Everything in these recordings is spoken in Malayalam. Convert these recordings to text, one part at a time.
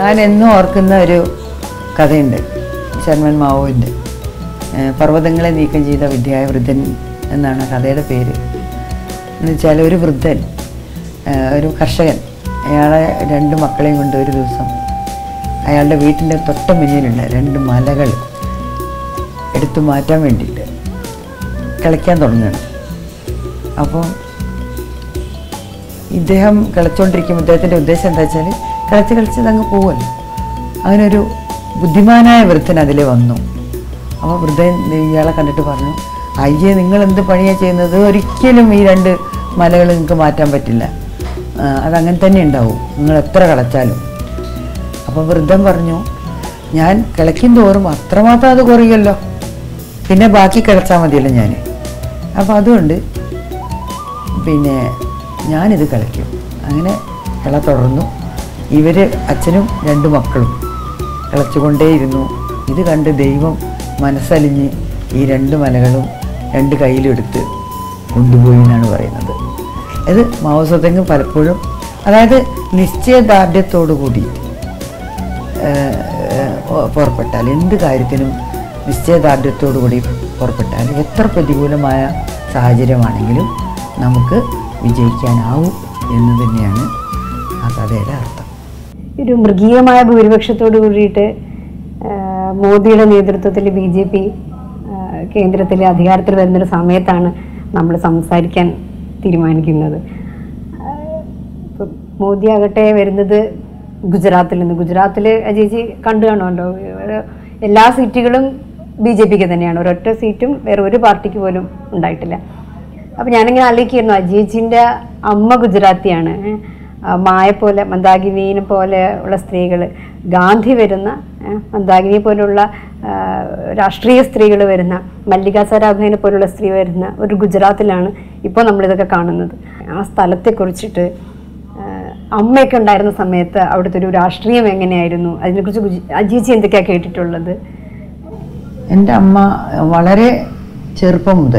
ഞാൻ എന്നും ഓർക്കുന്ന ഒരു കഥയുണ്ട് ശർമ്മൻ മാവോൻ്റെ പർവ്വതങ്ങളെ നീക്കം ചെയ്ത വിദ്യായ വൃദ്ധൻ എന്നാണ് ആ കഥയുടെ പേര് എന്ന് വെച്ചാൽ ഒരു വൃദ്ധൻ ആ, ഒരു കർഷകൻ അയാളെ രണ്ട് മക്കളെയും കൊണ്ട് ഒരു ദിവസം അയാളുടെ വീട്ടിൻ്റെ തൊട്ട മുന്നിലുള്ള രണ്ട് മലകൾ എടുത്തു മാറ്റാൻ വേണ്ടിയിട്ട് കളിക്കാൻ തുടങ്ങുകയാണ് അപ്പോൾ ഇദ്ദേഹം കളിച്ചുകൊണ്ടിരിക്കുമ്പോൾ ഇദ്ദേഹത്തിൻ്റെ ഉദ്ദേശം എന്താ വെച്ചാൽ കളിച്ച് കളിച്ചത് അങ്ങ് പോവല്ലോ അങ്ങനെ ഒരു ബുദ്ധിമാനായ വൃദ്ധൻ അതിൽ വന്നു അപ്പോൾ വൃദ്ധൻ ഇയാളെ കണ്ടിട്ട് പറഞ്ഞു അയ്യേ നിങ്ങൾ എന്ത് പണിയാണ് ചെയ്യുന്നത് ഒരിക്കലും ഈ രണ്ട് മലകൾ നിങ്ങൾക്ക് മാറ്റാൻ പറ്റില്ല ആ, അതങ്ങനെ തന്നെ ഉണ്ടാവും നിങ്ങൾ എത്ര കളിച്ചാലും അപ്പോൾ വൃദ്ധൻ പറഞ്ഞു ഞാൻ കിളയ്ക്കും തോറും അത്രമാത്രം അത് കുറയുമല്ലോ പിന്നെ ബാക്കി കിളച്ചാൽ മതിയല്ലോ ഞാൻ അപ്പോൾ അതുകൊണ്ട് പിന്നെ ഞാനിത് കളിക്കും അങ്ങനെ കള തുടർന്നു ഇവർ അച്ഛനും രണ്ട് മക്കളും കളിച്ചുകൊണ്ടേയിരുന്നു ഇത് കണ്ട് ദൈവം മനസ്സലിഞ്ഞ് ഈ രണ്ട് മലകളും രണ്ട് കയ്യിലെടുത്ത് കൊണ്ടുപോയി എന്നാണ് പറയുന്നത് ഇത് മാവസത്തെങ്ങ് പലപ്പോഴും അതായത് നിശ്ചയദാർഢ്യത്തോടു കൂടി ഏഹ്, ഏഹ്, പുറപ്പെട്ടാൽ എന്ത് കാര്യത്തിനും നിശ്ചയദാർഢ്യത്തോടു കൂടി പുറപ്പെട്ടാൽ എത്ര പ്രതികൂലമായ സാഹചര്യമാണെങ്കിലും നമുക്ക് വിജയിക്കാനാവും എന്ന് തന്നെയാണ് ആ കഥയുടെ അർത്ഥം ഒരു മൃഗീയമായ ഭൂരിപക്ഷത്തോട് കൂടിയിട്ട് ആ, മോദിയുടെ നേതൃത്വത്തിൽ ബി ജെ പി കേന്ദ്രത്തിൽ അധികാരത്തിൽ വരുന്നൊരു സമയത്താണ് നമ്മൾ സംസാരിക്കാൻ തീരുമാനിക്കുന്നത് ആ, ഇപ്പം മോദി ആകട്ടെ വരുന്നത് ഗുജറാത്തിൽ നിന്ന് ഗുജറാത്തിൽ അജയ്ജി കണ്ടു കാണുമല്ലോ ഒരു എല്ലാ സീറ്റുകളും ബി ജെ പിക്ക് തന്നെയാണ് ഒരൊറ്റ സീറ്റും വേറെ ഒരു പാർട്ടിക്ക് പോലും ഉണ്ടായിട്ടില്ല അപ്പം ഞാനിങ്ങനെ ആലോചിക്കുന്നു അജീജിൻ്റെ അമ്മ ഗുജറാത്തിയാണ് ഏഹ്. ആ മായ പോലെ മന്ദാകിനിയെ പോലെ ഉള്ള സ്ത്രീകൾ ഗാന്ധി വരുന്ന ഏഹ്, മന്ദാകിനിയെ പോലുള്ള ആ, രാഷ്ട്രീയ സ്ത്രീകൾ വരുന്ന മല്ലിക സരാഭായിനെ പോലുള്ള സ്ത്രീ വരുന്ന ഒരു ഗുജറാത്തിലാണ് ഇപ്പോൾ നമ്മളിതൊക്കെ കാണുന്നത് ആ സ്ഥലത്തെക്കുറിച്ചിട്ട് ആ, അമ്മയൊക്കെ ഉണ്ടായിരുന്ന സമയത്ത് അവിടുത്തെ ഒരു രാഷ്ട്രീയം എങ്ങനെയായിരുന്നു അതിനെക്കുറിച്ച് ഗുജ- അജീജി എന്തൊക്കെയാണ് കേട്ടിട്ടുള്ളത് എൻ്റെ അമ്മ വളരെ ചെറുപ്പം മുതൽ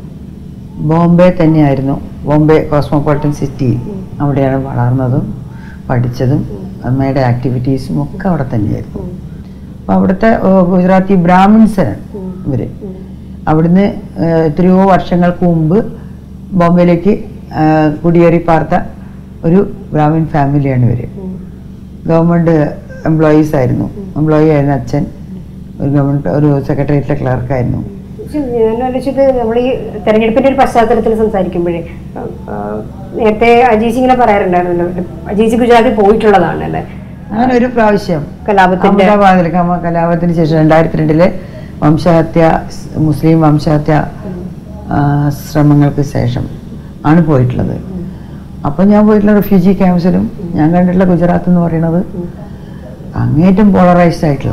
ബോംബെ തന്നെയായിരുന്നു ബോംബെ കോസ്മോപോളിറ്റൻ സിറ്റി അവിടെയാണ് വളർന്നതും പഠിച്ചതും അമ്മയുടെ ആക്ടിവിറ്റീസും ഒക്കെ അവിടെ തന്നെയായിരുന്നു അപ്പോൾ അവിടുത്തെ ഏ, ഗുജറാത്തി ബ്രാഹ്മിൻസാണ് ഇവർ അവിടുന്ന് ഏ, എത്രയോ വർഷങ്ങൾക്ക് മുമ്പ് ബോംബെയിലേക്ക് ഏ, കുടിയേറി പാർത്ത ഒരു ബ്രാഹ്മിൻ ഫാമിലിയാണ് ഇവർ ഗവൺമെൻറ് എംപ്ലോയീസ് ആയിരുന്നു എംപ്ലോയി ആയിരുന്നു അച്ഛൻ ഒരു ഗവൺമെൻറ് ഒരു സെക്രട്ടേറിയറ്റിലെ ക്ലർക്കായിരുന്നു പക്ഷെ ഞാൻ ആലോചിച്ചത് നമ്മൾ ഈ തെരഞ്ഞെടുപ്പിന്റെ ഒരു പശ്ചാത്തലത്തിൽ സംസാരിക്കുമ്പോഴേ ആ, നേരത്തെ അജീജ് ഇങ്ങനെ പറയാറുണ്ടായിരുന്നല്ലോ അജീജ് ഗുജറാത്തിൽ പോയിട്ടുള്ളതാണ് അല്ലേ അങ്ങനെ ഒരു പ്രാവശ്യം കലാപത്തിന്റെ അഹമ്മദാബാദിൽ കമ- കലാപത്തിന് ശേഷം രണ്ടായിരത്തി രണ്ടിലെ വംശഹത്യ സ് മുസ്ലിം വംശഹത്യ ആ, ശ്രമങ്ങൾക്ക് ശേഷം ആണ് പോയിട്ടുള്ളത് അപ്പം ഞാൻ പോയിട്ടുള്ള റെഫ്യൂജി ക്യാമ്പ്സിലും ഞാൻ കണ്ടിട്ടുള്ള ഗുജറാത്ത് എന്ന് പറയുന്നത് അങ്ങേറ്റം പോളറൈസ്ഡ് ആയിട്ടുള്ള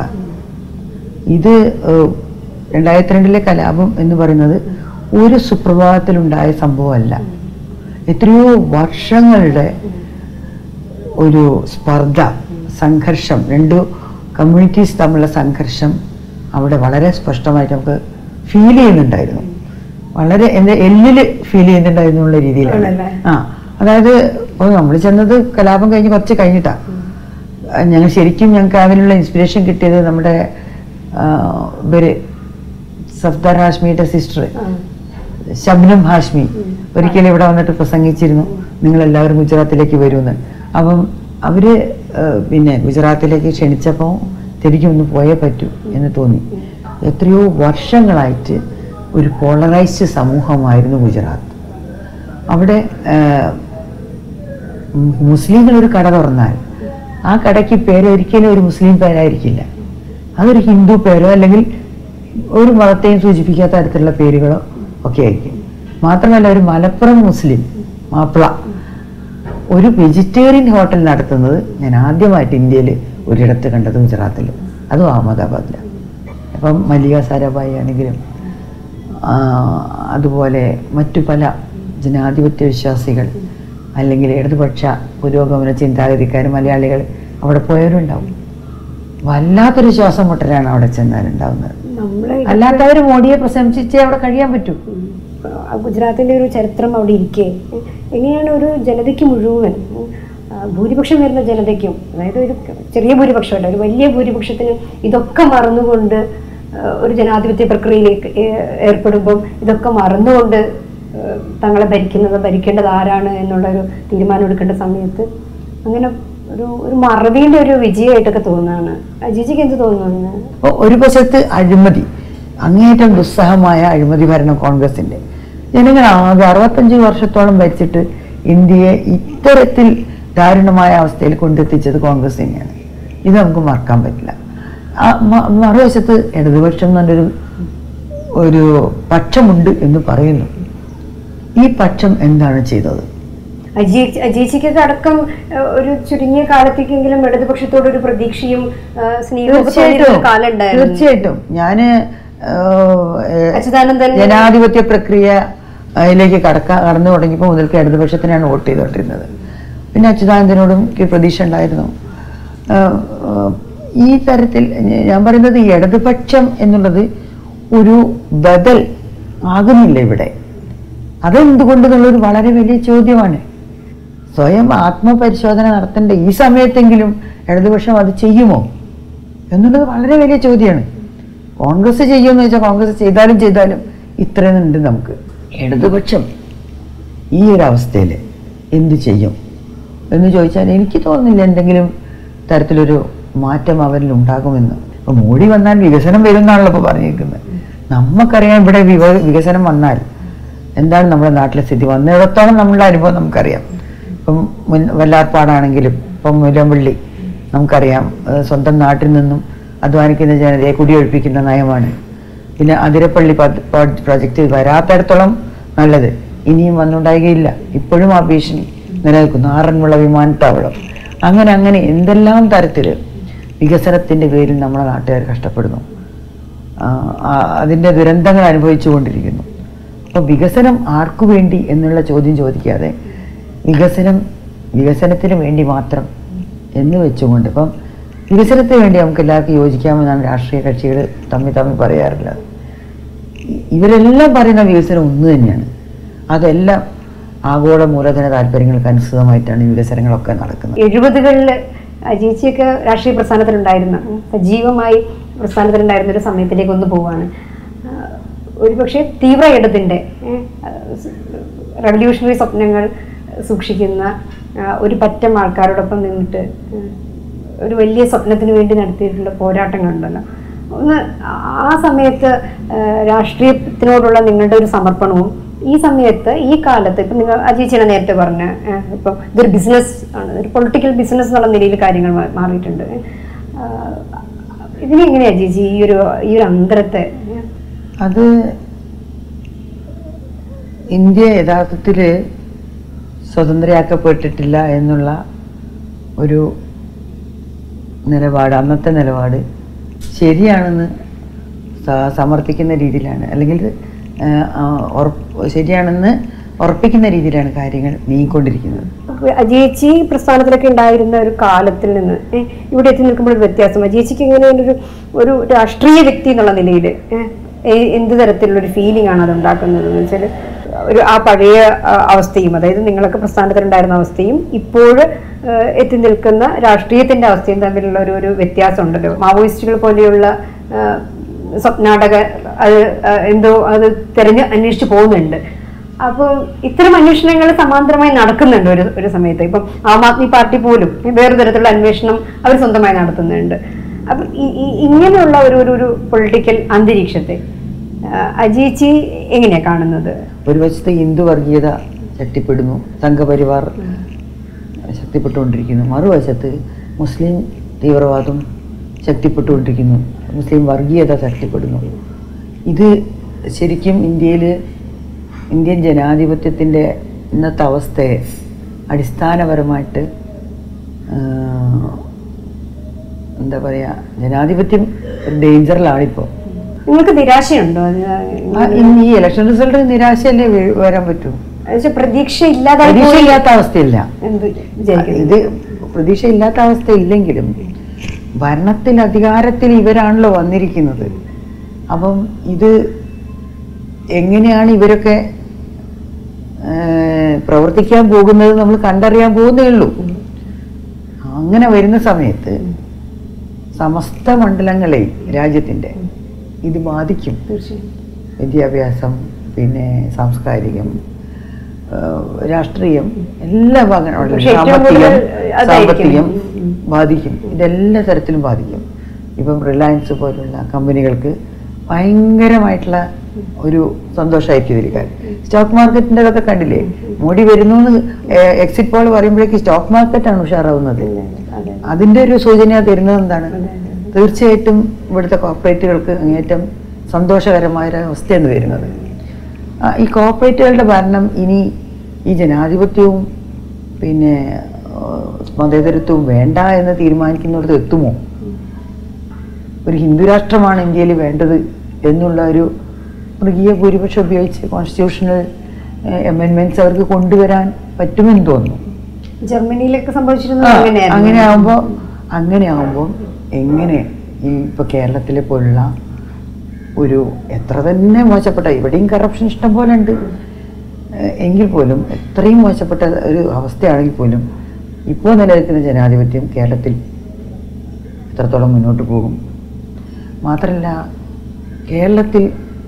ഇത് ഏഹ്, രണ്ടായിരത്തി രണ്ടിലെ കലാപം എന്ന് പറയുന്നത് ഒരു സുപ്രഭാതത്തിലുണ്ടായ സംഭവമല്ല എത്രയോ വർഷങ്ങളുടെ ഒരു സ്പർദ്ധ സംഘർഷം രണ്ടു കമ്മ്യൂണിറ്റീസ് തമ്മിലുള്ള സംഘർഷം അവിടെ വളരെ സ്പഷ്ടമായിട്ട് നമുക്ക് ഫീൽ ചെയ്യുന്നുണ്ടായിരുന്നു വളരെ എൻ്റെ എല്ലിൽ ഫീൽ ചെയ്യുന്നുണ്ടായിരുന്നു എന്നുള്ള രീതിയിലാണ് ആണല്ലേ? ആ അതായത് ഇപ്പോൾ നമ്മൾ ചെന്നത് കലാപം കഴിഞ്ഞ് കുറച്ച് കഴിഞ്ഞിട്ടാണ് ഞങ്ങൾ ശരിക്കും ഞങ്ങൾക്ക് അതിനുള്ള ഇൻസ്പിറേഷൻ കിട്ടിയത് നമ്മുടെ ആ, ഇവര് സഫ്ദർ ഹാഷ്മിയുടെ സിസ്റ്റർ ശബ്നം ഹാഷ്മി ഒരിക്കലും ഇവിടെ വന്നിട്ട് പ്രസംഗിച്ചിരുന്നു നിങ്ങൾ എല്ലാവരും ഗുജറാത്തിലേക്ക് വരുമെന്ന് അപ്പം അവര് ഏഹ്, പിന്നെ ഗുജറാത്തിലേക്ക് ക്ഷണിച്ചപ്പോൾ ശരിക്കും ഒന്ന് പോയേ പറ്റൂ എന്ന് തോന്നി എത്രയോ വർഷങ്ങളായിട്ട് ഒരു പോളറൈസ്ഡ് സമൂഹമായിരുന്നു ഗുജറാത്ത് അവിടെ ഏഹ്, ഉം, മുസ്ലിങ്ങൾ ഒരു കട തുറന്നാൽ ആ കടയ്ക്ക് പേര് ഒരിക്കലും ഒരു മുസ്ലിം പേരായിരിക്കില്ല അതൊരു ഹിന്ദു പേരോ അല്ലെങ്കിൽ ഒരു മതത്തെയും സൂചിപ്പിക്കാത്ത തരത്തിലുള്ള പേരുകളോ ഒക്കെ ആയിരിക്കും മാത്രമല്ല ഒരു മലപ്പുറം മുസ്ലിം മാപ്പിള ഒരു വെജിറ്റേറിയൻ ഹോട്ടൽ നടത്തുന്നത് ഞാൻ ആദ്യമായിട്ട് ഇന്ത്യയിൽ ഒരിടത്ത് കണ്ടത് ഗുജറാത്തിൽ അതും അഹമ്മദാബാദിലാണ് അപ്പം മല്ലിക സാരാഭായി ആണെങ്കിലും ആ, അതുപോലെ മറ്റു പല ജനാധിപത്യ വിശ്വാസികൾ അല്ലെങ്കിൽ ഇടതുപക്ഷ പുരോഗമന ചിന്താഗതിക്കാർ മലയാളികൾ അവിടെ പോയവരുണ്ടാവും വല്ലാത്തൊരു ശ്വാസം മുട്ടലാണ് അവിടെ ചെന്നാലുണ്ടാവുന്നത് നമ്മളെ അല്ലാത്തവർ മോഡിയെ പ്രശംസിച്ചേ അവിടെ കഴിയാൻ പറ്റൂ ആ ഗുജറാത്തിൻ്റെ ഒരു ചരിത്രം അവിടെ ഇരിക്കെ എങ്ങനെയാണ് ഒരു ജനതയ്ക്ക് മുഴുവൻ ഉം, ആ, ഭൂരിപക്ഷം വരുന്ന ജനതയ്ക്കും അതായത് ഒരു ചെറിയ ഭൂരിപക്ഷമല്ല ഒരു വലിയ ഭൂരിപക്ഷത്തിന് ഇതൊക്കെ മറന്നുകൊണ്ട് ആ, ഒരു ജനാധിപത്യ പ്രക്രിയയിലേക്ക് ഏ- ഏർപ്പെടുമ്പം ഇതൊക്കെ മറന്നുകൊണ്ട് ആ, തങ്ങളെ ഭരിക്കുന്നത് ഭരിക്കേണ്ടത് ആരാണ് എന്നുള്ള ഒരു തീരുമാനം എടുക്കേണ്ട സമയത്ത് അങ്ങനെ ഒരു ഒരു മറവിയുടെ ഒരു വിജയമായിട്ടൊക്കെ തോന്നുന്നതാണ് അജിജിക്ക് എന്ത് തോന്നുന്നു അപ്പോൾ ഒരു വശത്ത് അഴിമതി അങ്ങേയറ്റം ദുസ്സഹമായ അഴിമതി ഭരണം കോൺഗ്രസിന്റെ ജനങ്ങൾ ആകെ അറുപത്തഞ്ച് വർഷത്തോളം ഭരിച്ചിട്ട് ഇന്ത്യയെ ഇത്തരത്തിൽ ദാരുണമായ അവസ്ഥയിൽ കൊണ്ടെത്തിച്ചത് കോൺഗ്രസ് തന്നെയാണ് ഇത് നമുക്ക് മറക്കാൻ പറ്റില്ല ആ മ- മറുവശത്ത് ഇടതുപക്ഷം എന്നൊരു ഒരു പക്ഷമുണ്ട് എന്ന് പറയുന്നു ഈ പക്ഷം എന്താണ് ചെയ്തത് അജി അജീച്ചിക്കൊക്കെ അടക്കം ആ, ഒരു ചുരുങ്ങിയ കാലത്തേക്കെങ്കിലും ഇടതുപക്ഷത്തോട് ഒരു പ്രതീക്ഷയും ആ, സ്നേഹവും ഒക്കെ തോന്നിയിരുന്ന ഒരു കാലം ഉണ്ടായിരുന്നു തീർച്ചയായിട്ടും ഞാന് ഏഹ്, അച്യുതാനന്ദൻ ജനാധിപത്യ പ്രക്രിയ അതിലേക്ക് കടക്ക കടന്നു തുടങ്ങിയപ്പോൾ മുതൽക്ക് ഇടതുപക്ഷത്തിനാണ് വോട്ട് ചെയ്തുകൊണ്ടിരുന്നത് പിന്നെ അച്യുതാനന്ദനോടും എനിക്ക് പ്രതീക്ഷ ഉണ്ടായിരുന്നു ആഹ് ആഹ് ഈ തരത്തിൽ ഞ- ഞാൻ പറയുന്നത് ഈ ഇടതുപക്ഷം എന്നുള്ളത് ഒരു ബദൽ ആകുന്നില്ല ഇവിടെ അതെന്തുകൊണ്ട് എന്നുള്ളൊരു വളരെ വലിയ ചോദ്യമാണ് സ്വയം ആത്മപരിശോധന നടത്തേണ്ട ഈ സമയത്തെങ്കിലും ഇടതുപക്ഷം അത് ചെയ്യുമോ എന്നുള്ളത് വളരെ വലിയ ചോദ്യമാണ് കോൺഗ്രസ് ചെയ്യുമെന്ന് വെച്ചാൽ കോൺഗ്രസ് ചെയ്താലും ചെയ്താലും ഇത്രയും ഉണ്ട് നമുക്ക് ഇടതുപക്ഷം ഈ ഒരു അവസ്ഥയിൽ എന്ത് ചെയ്യും എന്ന് ചോദിച്ചാൽ എനിക്ക് തോന്നുന്നില്ല എന്തെങ്കിലും തരത്തിലൊരു മാറ്റം അവരിൽ ഉണ്ടാകുമെന്ന് ഇപ്പൊ മോഡി വന്നാൽ വികസനം വരും എന്നാണല്ലോ ഇപ്പോൾ പറഞ്ഞിരിക്കുന്നത് നമുക്കറിയാം ഇവിടെ വിവ- വികസനം വന്നാൽ എന്താണ് നമ്മുടെ നാട്ടിലെ സ്ഥിതി വന്നിടത്തോളം നമ്മളുടെ അനുഭവം നമുക്കറിയാം ഇപ്പം മുൻ വല്ലാർപ്പാടാണെങ്കിലും ഇപ്പം മുലമ്പള്ളി നമുക്കറിയാം ഏഹ് സ്വന്തം നാട്ടിൽ നിന്നും അധ്വാനിക്കുന്ന ജനതയെ കുടിയൊഴിപ്പിക്കുന്ന നയമാണ് പിന്നെ അതിരപ്പള്ളി പദ്ധ- പ്രോ- പ്രൊജക്റ്റ് വരാത്തിടത്തോളം നല്ലത് ഇനിയും വന്നുണ്ടാകുകയില്ല ഇപ്പോഴും ആ ഭീഷണി നിലനിൽക്കുന്നു ആറന്മുള വിമാനത്താവളം അങ്ങനെ അങ്ങനെ എന്തെല്ലാം തരത്തിൽ വികസനത്തിൻ്റെ പേരിൽ നമ്മുടെ നാട്ടുകാർ കഷ്ടപ്പെടുന്നു ആ, ആ, അതിൻ്റെ ദുരന്തങ്ങൾ അനുഭവിച്ചു കൊണ്ടിരിക്കുന്നു അപ്പോൾ വികസനം ആർക്കു വേണ്ടി എന്നുള്ള ചോദ്യം ചോദിക്കാതെ വികസനം വികസനത്തിന് വേണ്ടി മാത്രം എന്ന് വെച്ചുകൊണ്ട് ഇപ്പം വികസനത്തിന് വേണ്ടി നമുക്ക് എല്ലാവർക്കും യോജിക്കാമെന്നാണ് രാഷ്ട്രീയ കക്ഷികൾ തമ്മിൽ തമ്മിൽ പറയാറുള്ളത് ഇ- ഇവരെല്ലാം പറയുന്ന വികസനം ഒന്ന് തന്നെയാണ് അതെല്ലാം ആഗോള മൂലധന താല്പര്യങ്ങൾക്ക് അനുസൃതമായിട്ടാണ് ഈ വികസനങ്ങളൊക്കെ നടക്കുന്നത് എഴുപതുകളിൽ അജീച്ചിയൊക്കെ രാഷ്ട്രീയ പ്രസ്ഥാനത്തിലുണ്ടായിരുന്ന ഉം, സജീവമായി പ്രസ്ഥാനത്തിലുണ്ടായിരുന്ന ഒരു സമയത്തിലേക്ക് ഒന്ന് പോവാണ് ആ, ഒരുപക്ഷെ തീവ്ര ഇടതിൻ്റെ റവല്യൂഷണറി സ്വപ്നങ്ങൾ സൂക്ഷിക്കുന്ന ആ, ഒരു പറ്റം ആൾക്കാരോടൊപ്പം നിന്നിട്ട് ഉം, ഒരു വലിയ സ്വപ്നത്തിന് വേണ്ടി നടത്തിയിട്ടുള്ള പോരാട്ടങ്ങളുണ്ടല്ലോ ഒന്ന് ആ സമയത്ത് ആ, രാഷ്ട്രീയത്തിനോടുള്ള നിങ്ങളുടെ ഒരു സമർപ്പണവും ഈ സമയത്ത് ഈ കാലത്ത് ഇപ്പം നിങ്ങൾ അജീച്ചിനെ നേരത്തെ പറഞ്ഞ ഏഹ്, ഇപ്പം ഇതൊരു ബിസിനസ് ആണ് ഒരു പൊളിറ്റിക്കൽ ബിസിനസ് എന്നുള്ള നിലയിൽ കാര്യങ്ങൾ മാ- മാറിയിട്ടുണ്ട് ആഹ്, ഇതിനെങ്ങനെയാ ചേച്ചി ഈ ഒരു ഈ ഒരു അന്തരത്തെ ഏഹ്, അത് ഇന്ത്യ യഥാർത്ഥത്തിൽ സ്വതന്ത്രയാക്കപ്പെട്ടിട്ടില്ല എന്നുള്ള ഒരു നിലപാട് അന്നത്തെ നിലപാട് ശരിയാണെന്ന് സ- സമർത്ഥിക്കുന്ന രീതിയിലാണ് അല്ലെങ്കിൽ ആ, ആ, ഉറപ്പ് ശരിയാണെന്ന് ഉറപ്പിക്കുന്ന രീതിയിലാണ് കാര്യങ്ങൾ നീങ്ങിക്കൊണ്ടിരിക്കുന്നത് അജേച്ചി പ്രസ്ഥാനത്തിലൊക്കെ ഉണ്ടായിരുന്ന ഒരു കാലത്തിൽ നിന്ന് ഏഹ്, ഇവിടെ എത്തി നിൽക്കുമ്പോൾ ഒരു വ്യത്യാസം അജേച്ചിക്ക് ഇങ്ങനെ ഒരു ഒരു രാഷ്ട്രീയ വ്യക്തി എന്നുള്ള നിലയിൽ എന്ത് തരത്തിലുള്ള ഒരു ഫീലിംഗ് ആണ് അത് ഉണ്ടാക്കുന്നത് എന്ന് വെച്ചാൽ ഒരു ആ പഴയ ആ, അവസ്ഥയും അതായത് നിങ്ങളൊക്കെ പ്രസ്ഥാനത്തിലുണ്ടായിരുന്ന അവസ്ഥയും ഇപ്പോൾ ഏഹ്, എത്തി നിൽക്കുന്ന രാഷ്ട്രീയത്തിന്റെ അവസ്ഥയും തമ്മിലുള്ള ഒരു ഒരു വ്യത്യാസം ഉണ്ടല്ലോ മാവോയിസ്റ്റുകൾ പോലെയുള്ള ഏഹ്, സ്വപ്നാടക അത് ആ, എന്തോ അത് തെരഞ്ഞ് അന്വേഷിച്ച് പോകുന്നുണ്ട് അപ്പോൾ ഇത്തരം അന്വേഷണങ്ങൾ സമാന്തരമായി നടക്കുന്നുണ്ട് ഒരു ഒരു സമയത്ത് ഇപ്പം ആം ആദ്മി പാർട്ടി പോലും വേറെ തരത്തിലുള്ള അന്വേഷണം അവർ സ്വന്തമായി നടത്തുന്നുണ്ട് അപ്പം ഈ- ഈ- ഇങ്ങനെയുള്ള ഒരു ഒരു ഒരു പൊളിറ്റിക്കൽ അന്തരീക്ഷത്തെ ആ, അജീച്ചി എങ്ങനെയാ കാണുന്നത് ഒരു വശത്ത് ഹിന്ദു വർഗീയത ശക്തിപ്പെടുന്നു സംഘപരിവാർ ശക്തിപ്പെട്ടുകൊണ്ടിരിക്കുന്നു മറുവശത്ത് മുസ്ലിം തീവ്രവാദം ശക്തിപ്പെട്ടുകൊണ്ടിരിക്കുന്നു മുസ്ലിം വർഗീയത ശക്തിപ്പെടുന്നു ഇത് ശരിക്കും ഇന്ത്യയിൽ ഇന്ത്യൻ ജനാധിപത്യത്തിൻ്റെ ഇന്നത്തെ അവസ്ഥയെ അടിസ്ഥാനപരമായിട്ട് ആ, എന്താ പറയുക ജനാധിപത്യം ഒരു ഡേഞ്ചറിലാണിപ്പോൾ നിങ്ങൾക്ക് നിരാശയുണ്ടോ അത് ആ, ഇനി ഈ ഇലക്ഷൻ റിസൾട്ട് നിരാശയല്ലേ വീ- വരാൻ പറ്റൂ എന്നുവെച്ചാൽ പ്രതീക്ഷ ഇല്ലാതായി പോയി പ്രതീക്ഷയില്ലാത്ത അവസ്ഥയില്ല എന്ത് വിചാരിക്കുന്നു ഇത് പ്രതീക്ഷയില്ലാത്ത അവസ്ഥ ഇല്ലെങ്കിലും ഭരണത്തിൽ അധികാരത്തിൽ ഇവരാണല്ലോ വന്നിരിക്കുന്നത് അപ്പം ഇത് എങ്ങനെയാണ് ഇവരൊക്കെ ഏഹ്, പ്രവർത്തിക്കാൻ പോകുന്നത് നമ്മൾ കണ്ടറിയാൻ പോകുന്നേ ഉള്ളൂ അങ്ങനെ വരുന്ന സമയത്ത് സമസ്ത മണ്ഡലങ്ങളെയും രാജ്യത്തിൻ്റെ ഇത് ബാധിക്കും തീർച്ചയായും വിദ്യാഭ്യാസം പിന്നെ സാംസ്കാരികം ആ, രാഷ്ട്രീയം എല്ലാ ഭാഗങ്ങളും പക്ഷേ ഏറ്റവും സാമ്പത്തികം കൂടുതൽ അതായിരിക്കും. സാമ്പത്തികം ഉം. ബാധിക്കും ഇതെല്ലാ തരത്തിലും ബാധിക്കും ഇപ്പം റിലയൻസ് പോലുള്ള കമ്പനികൾക്ക് ഭയങ്കരമായിട്ടുള്ള ഒരു സന്തോഷമായിരിക്കും ഇതിൽ കാര്യം സ്റ്റോക്ക് മാർക്കറ്റിൻ്റെ അതൊക്കെ കണ്ടില്ലേ മോഡി വരുന്നു എന്ന് എക്സിറ്റ് പോൾ പറയുമ്പോഴേക്ക് സ്റ്റോക്ക് മാർക്കറ്റാണ് ഉഷാറാവുന്നത് അതെ അതിൻ്റെ ഒരു സൂചന തരുന്നത് എന്താണ് അതെ, തീർച്ചയായിട്ടും ഇവിടുത്തെ കോർപ്പറേറ്റുകൾക്ക് അങ്ങേറ്റം സന്തോഷകരമായ ഒരു അവസ്ഥയാണ് വരുന്നത് ആ, ഈ കോർപ്പറേറ്റുകളുടെ ഭരണം ഇനി ഈ ജനാധിപത്യവും പിന്നെ ആ, മതേതരത്വവും വേണ്ട എന്ന് തീരുമാനിക്കുന്നിടത്ത് എത്തുമോ ഒരു ഹിന്ദു രാഷ്ട്രമാണ് ഇന്ത്യയിൽ വേണ്ടത് എന്നുള്ള ഒരു മൃഗീയ ഭൂരിപക്ഷം ഉപയോഗിച്ച് കോൺസ്റ്റിറ്റ്യൂഷണൽ അമെൻമെന്റ്സ് അവർക്ക് കൊണ്ടുവരാൻ പറ്റുമെന്ന് തോന്നുന്നു ജർമ്മനിയിലൊക്കെ സംഭവിച്ചിരുന്നത് ആ, അങ്ങനെയായിരുന്നു അങ്ങനെ ആവുമ്പോൾ അങ്ങനെ ആവുമ്പോൾ എങ്ങനെ ഈ ഇപ്പൊ കേരളത്തിലെ പോലുള്ള ഒരു എത്ര തന്നെ മോശപ്പെട്ട ഇവിടെയും കറപ്ഷൻ ഇഷ്ടം പോലെ ഉണ്ട് ഏഹ് എങ്കിൽ പോലും എത്രയും മോശപ്പെട്ട ഒരു അവസ്ഥയാണെങ്കിൽ പോലും ഇപ്പോൾ നിലനിൽക്കുന്ന ജനാധിപത്യം കേരളത്തിൽ എത്രത്തോളം മുന്നോട്ട് പോകും മാത്രമല്ല കേരളത്തിൽ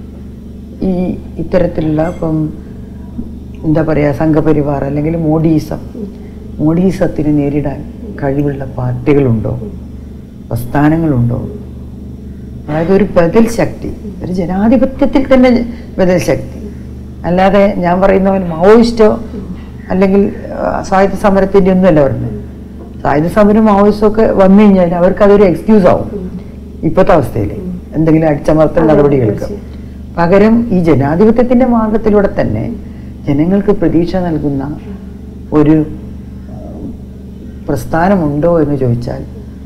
ഈ ഇത്തരത്തിലുള്ള ഇപ്പം എന്താ പറയുക സംഘപരിവാർ അല്ലെങ്കിൽ മോഡീസം മോഡീസത്തിന് നേരിടാൻ കഴിവുള്ള പാർട്ടികളുണ്ടോ പ്രസ്ഥാനങ്ങളുണ്ടോ അതായത് ഒരു ബദൽ ശക്തി ഒരു ജനാധിപത്യത്തിൽ തന്നെ ബദൽ ശക്തി അല്ലാതെ ഞാൻ പറയുന്ന പോലെ മാവോയിസ്റ്റോ അല്ലെങ്കിൽ ആ, സായുധ സമരത്തിൻ്റെ ഒന്നുമല്ല പറഞ്ഞത് സായുധ സമരം മാവോയിസ്റ്റോ ഒക്കെ വന്നു കഴിഞ്ഞാൽ അവർക്ക് അതൊരു എക്സ്ക്യൂസ് ആവും ഇപ്പോഴത്തെ അവസ്ഥയിൽ എന്തെങ്കിലും അടിച്ചമർത്തൽ അതെ, നടപടികൾക്ക് തീർച്ചയായും. പകരം ഈ ജനാധിപത്യത്തിന്റെ മാർഗത്തിലൂടെ തന്നെ ജനങ്ങൾക്ക് പ്രതീക്ഷ നൽകുന്ന ഒരു ആ, പ്രസ്ഥാനമുണ്ടോ എന്ന് ചോദിച്ചാൽ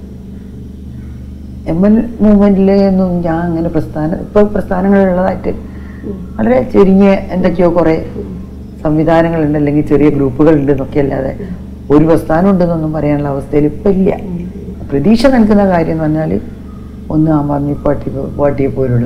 എം എൽ മൂവ്മെന്റിലെ ഒന്നും ഞാൻ അങ്ങനെ പ്രസ്ഥാനം ഇപ്പൊ പ്രസ്ഥാനങ്ങളുള്ളതായിട്ട് വളരെ ചുരുങ്ങിയ എന്തൊക്കെയോ കുറെ സംവിധാനങ്ങളുണ്ട് അല്ലെങ്കിൽ ചെറിയ ഗ്രൂപ്പുകളുണ്ട് എന്നൊക്കെ അല്ലാതെ ഒരു പ്രസ്ഥാനം ഉണ്ടെന്നൊന്നും പറയാനുള്ള അവസ്ഥയിൽ ഇപ്പൊ ഇല്ല പ്രതീക്ഷ നൽകുന്ന കാര്യം എന്ന് പറഞ്ഞാൽ ഒന്ന് ആം ആദ്മി പാർട്ടി പാർട്ടിയെ പോലുള്ള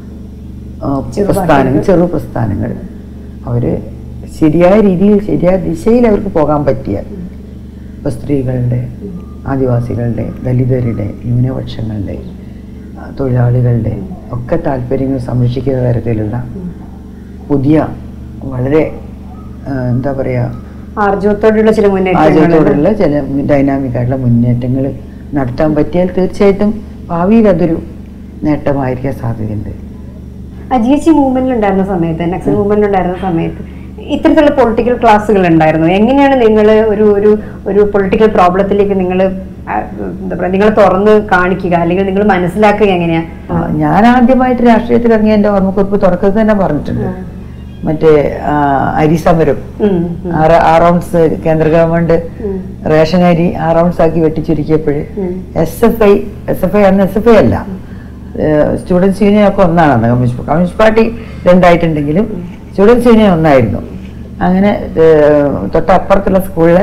ആ, ചെറു പ്രസ്ഥാനങ്ങൾ പാർട്ടികൾ. ചെറു പ്രസ്ഥാനങ്ങൾ അവര് ശരിയായ രീതിയിൽ ശരിയായ ദിശയിൽ അവർക്ക് പോകാൻ പറ്റിയ ഇപ്പൊ സ്ത്രീകളുടെ ആദിവാസികളുടെ ദലിതരുടെ ന്യൂനപക്ഷങ്ങളുടെ ആ, തൊഴിലാളികളുടെ ഒക്കെ താല്പര്യങ്ങൾ സംരക്ഷിക്കുന്ന തരത്തിലുള്ള പുതിയ വളരെ ആ, എന്താ പറയുക ആർജവത്തോടെയുള്ള ചില മുന്നേറ്റങ്ങൾ ആചാരത്തോടുള്ള ചില ഡൈനാമിക് ആയിട്ടുള്ള മുന്നേറ്റങ്ങൾ നടത്താൻ പറ്റിയാൽ തീർച്ചയായിട്ടും ഭാവിയിൽ അതൊരു നേട്ടമായിരിക്കാൻ സാധ്യതയുണ്ട് ജി എച്ച് മൂവ്മെന്റിൽ ഉണ്ടായിരുന്ന സമയത്ത് നക്സൽ മൂവ്മെന്റിൽ ഉണ്ടായിരുന്ന സമയത്ത് ഇത്തരത്തിലുള്ള പൊളിറ്റിക്കൽ ക്ലാസ്സുകൾ ഉണ്ടായിരുന്നു എങ്ങനെയാണ് നിങ്ങൾ ഒരു ഒരു ഒരു പൊളിറ്റിക്കൽ പ്രോബ്ലത്തിലേക്ക് നിങ്ങൾ എന്താ പറയുക നിങ്ങൾ തുറന്ന് കാണിക്കുക അല്ലെങ്കിൽ നിങ്ങൾ മനസ്സിലാക്കുക എങ്ങനെയാ ആ, ഞാൻ ആദ്യമായിട്ട് രാഷ്ട്രീയത്തിൽ ഇറങ്ങിയ എൻ്റെ ഓർമ്മക്കുറിപ്പ് തുടക്കത്തിൽ തന്നെ പറഞ്ഞിട്ടുണ്ട് മറ്റേ ആ, അരി സമരം ഉം, ഉം, ആറ് ആറൗൺസ് കേന്ദ്ര ഗവൺമെന്റ് ഉം, റേഷൻ അരി ആറൗൺസ് ആക്കി വെട്ടിച്ചുരുക്കിയപ്പോൾ ഉം. S F I S F I അന്ന് എസ് എഫ് ഐ അല്ല സ്റ്റുഡൻസ് യൂണിയൻ ഒക്കെ ഒന്നാണ് അന്ന് കമ്മ്യൂണിസ്റ്റ് കമ്മ്യൂണിസ്റ്റ് പാർട്ടി രണ്ടായിട്ടുണ്ടെങ്കിലും സ്റ്റുഡൻസ് യൂണിയൻ ഒന്നായിരുന്നു അങ്ങനെ ഏഹ്, തൊട്ടപ്പുറത്തുള്ള സ്കൂളിലെ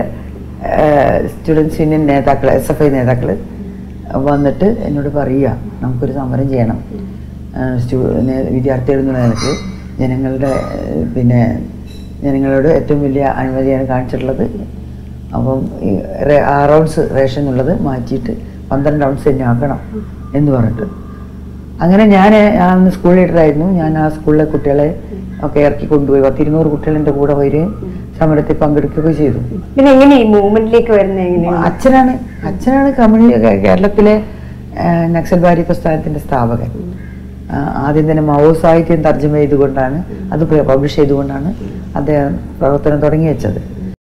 സ്റ്റുഡൻസ് യൂണിയൻ നേതാക്കൾ എസ് എഫ് ഐ നേതാക്കൾ വന്നിട്ട് എന്നോട് പറയുക നമുക്കൊരു സമരം ചെയ്യണം ഏഹ്, സ്റ്റു- നേ- വിദ്യാർത്ഥികൾ എന്നുള്ള നിലക്ക് ജനങ്ങളുടെ ഏഹ്, പിന്നെ ജനങ്ങളോട് ഏറ്റവും വലിയ അനുമതിയാണ് കാണിച്ചിട്ടുള്ളത് അപ്പം ഈ റേ- ആറ് ഔൺസ് റേഷൻ എന്നുള്ളത് മാറ്റിയിട്ട് പന്ത്രണ്ട് ഔൺസ് തന്നെ ആക്കണം എന്ന് പറഞ്ഞിട്ട് അങ്ങനെ ഞാൻ അന്ന് സ്കൂൾ ലീഡറായിരുന്നു ഞാൻ ആ സ്കൂളിലെ കുട്ടികളെ ഒക്കെ ഇറക്കി കൊണ്ടുപോയി പത്തിരുന്നൂറ് കുട്ടികൾ എൻ്റെ കൂടെ വരികയും സമരത്തിൽ പങ്കെടുക്കുകയൊക്കെ ചെയ്തു പിന്നെ എങ്ങനെ ഈ മൂവ്മെന്റിലേക്ക് വരുന്നത് എങ്ങനെയാണ് അച്ഛനാണ് അച്ഛനാണ് കമ്മ്യൂണി കേരളത്തിലെ ആ, നക്സൽ ബാരി പ്രസ്ഥാനത്തിന്റെ സ്ഥാപകൻ ആ, ആദ്യം തന്നെ മാവോ സാഹിത്യം തർജ്ജമ ചെയ്തുകൊണ്ടാണ് അത് പബ്ലിഷ് ചെയ്തുകൊണ്ടാണ് അദ്ദേഹം പ്രവർത്തനം തുടങ്ങി വെച്ചത്